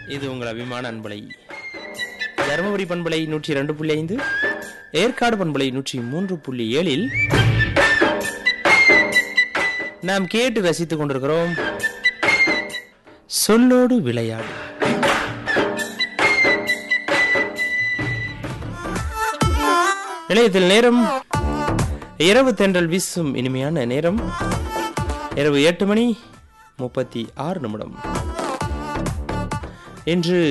இது உங்கள் அபிமான அன்பலை தருமபுரி பண்பலை நூற்றி ரெண்டு புள்ளி ஐந்து ஏற்காடு பண்பலை நூற்றி மூன்று புள்ளி ஏழில் நாம் கேட்டு ரசித்துக் கொண்டிருக்கிறோம் சொல்லோடு விளையாடு நிலையத்தில் நேரம் இரவு தென்றல் வீசும் இனிமையான நேரம் இரவு எட்டு மணி முப்பத்தி ஆறு நிமிடம் இன்று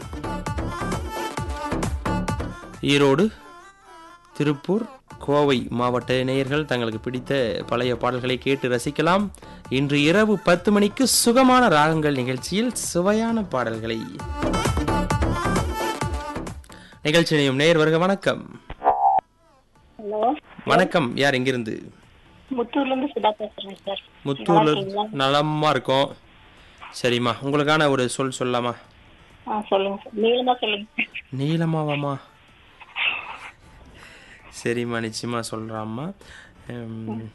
ஈரோடு திருப்பூர் கோவை மாவட்ட நேயர்கள் தங்களுக்கு பிடித்த பழைய பாடல்களை கேட்டு ரசிக்கலாம் இன்று இரவு பத்து மணிக்கு சுகமான ராகங்கள் நிகழ்ச்சியில் சுவையான பாடல்களை நிகழ்ச்சி நிலையம் நேயர் வருக வணக்கம் ஹலோ வணக்கம் யார் எங்கிருந்து முத்தூர்ல இருந்து சுதா பேசுறேன் சார் முத்தூர்ல நல்லா இருக்கீங்களா? நலமா இருக்கோம் சரிம்மா உங்களுக்கான ஒரு சொல் சொல்லலாமா ஆ சொல்லுங்க சார் நீளமா சொல்லுங்க நீளமாவாம்மா சரிம்மா நிச்சயமா சொல்றாம்மா உம்,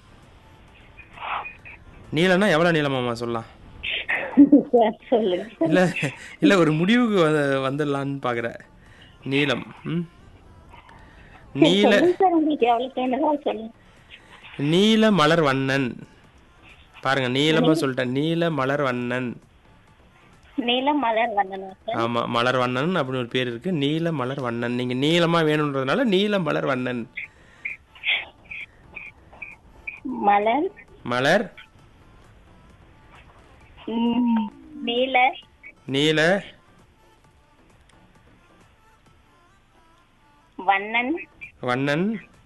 நீளம்னா எவ்வளவு நீளமாம்மா சொல்லலாம் சார் சொல்லுங்க இல்ல இல்ல ஒரு முடிவுக்கு வ- வந்துடலான்னு பாக்குற நீளம் ம்? நீல சொல்லுங்க சார் உங்களுக்கு எவ்வளவு தோணுதோ சொல்லுங்க நீல மலர் வண்ணன் பாருங்க நீளமா சொல்லிட்டேன் நீல மலர் வண்ணன் நீல மலர் வந்தனா சார் ஆமா மலர் வண்ணன் அப்படின்னு ஒரு பேர் இருக்கு நீல மலர் வண்ணன் நீங்க நீளமா வேணும்ன்றதுனால நீல மலர் வண்ணன் மலர் மலர் ம், நீல நீல வண்ணன் வண்ணன்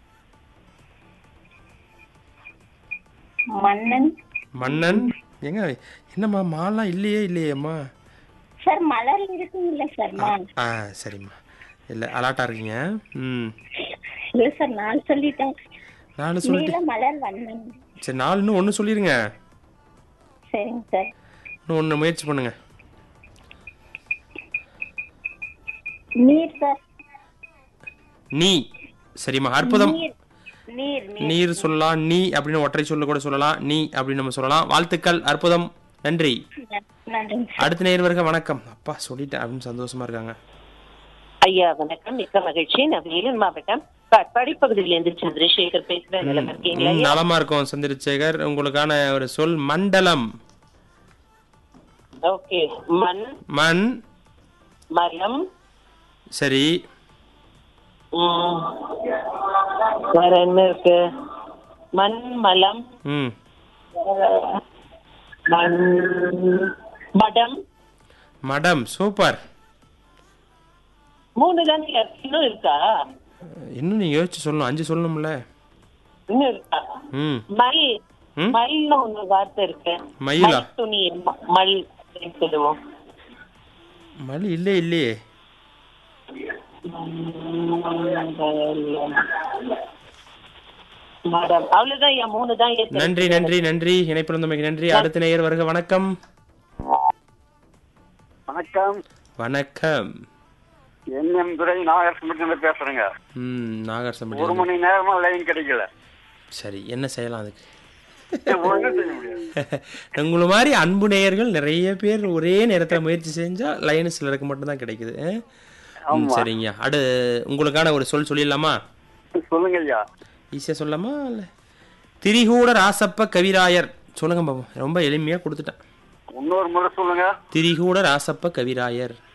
மன்னன் மன்னன் எங்க என்னம்மா மாலாம் இல்லையே இல்லையேம்மா சார் மலர் இருக்குங்களா சார் மான் ஆ சரிம்மா இல்லை அலாட்டா இருக்கீங்க ம் இல்ல சார் நான் சொல்லிட்டேன் நாலு சொல்லிட்டு நீல மலர் வண்ணன் சரி நாலு இன்னும் ஒன்று சொல்லிடுங்க சரிங்க சார் இன்னும் ஒன்று முயற்சி பண்ணுங்க நீர் சார் நீ சரிம்மா அற்புதம் நீர் நீர் நீர் நீர் சொல்லலாம் நீ அப்படின்னு ஒற்றை சொல்ல கூட சொல்லலாம் நீ அப்படின்னு நம்ம சொல்லலாம் வாழ்த்துக்கள் அற்புதம் நன்றி நன்றிங்க சார் அடுத்த நேர்வர்கள் வணக்கம் அப்பா சொல்லிட்டேன் அப்படின்னு சந்தோஷமா இருக்காங்க ஐயா வணக்கம் மிக்க மகிழ்ச்சி நான் வேலூர் மாவட்டம் காட்பாடி பகுதியிலிருந்து சந்திரசேகர் பேசுறேன் நல்லா இருக்கீங்களா ம், நலமா இருக்கும் சந்திரசேகர் உங்களுக்கான ஒரு சொல் மண்டலம் ஓகே மண் மண் மரம் சரி ம், வேற என்ன இருக்கு மண் மலம் ம் மண் மடம் மடம் சூப்பர் மூணு தானே இருக்கு. இன்னும் இருக்கா இன்னும் நீ யோசிச்சு சொல்லணும் அஞ்சு சொல்லணும்ல இன்னும் இருக்கா ம் மல் ம்? மல்னு ஒண்ணு வார்த்தை இருக்கு மயிலா? மல் துணி ம- மல் அப்படின்னு சொல்லுவோம் மழை இல்லையே இல்லையே மடம் அவ்வளவுதான் ஐயா மூணு தான் ஏத்து நன்றி நன்றி நன்றி இணைப்பிழந்தமைக்கு நன்றி அடுத்த நேயர் வருக வணக்கம் வணக்கம் வணக்கம் என்எம் துரை நாகரசம்பட்டியில பேசுறேங்க ம் நாகர் ஒரு சம்பட்டி மணி நேரமா லைன் கிடைக்கல சரி என்ன செய்யலாம் அதுக்கு ஒண்ணும் செய்ய முடியாது உங்களை மாதிரி அன்பு நேயர்கள் நிறைய பேர் ஒரே நேரத்தில் முயற்சி செஞ்சா லைன் சிலருக்கு மட்டும்தான் கிடைக்குது ஆ? ம், சரிங்க அடு உங்களுக்கான ஒரு சொல் சொல்லிடலாமா சொல்லுங்க ஐயா ஈஸியாக சொல்லலாமா இல்லை திரிகூட ராசப்ப கவிராயர் சொல்லுங்க பாபு ரொம்ப எளிமையாக கொடுத்துட்டேன் இன்னொரு முறை சொல்லுங்க திரிகூட ராசப்ப கவிராயர்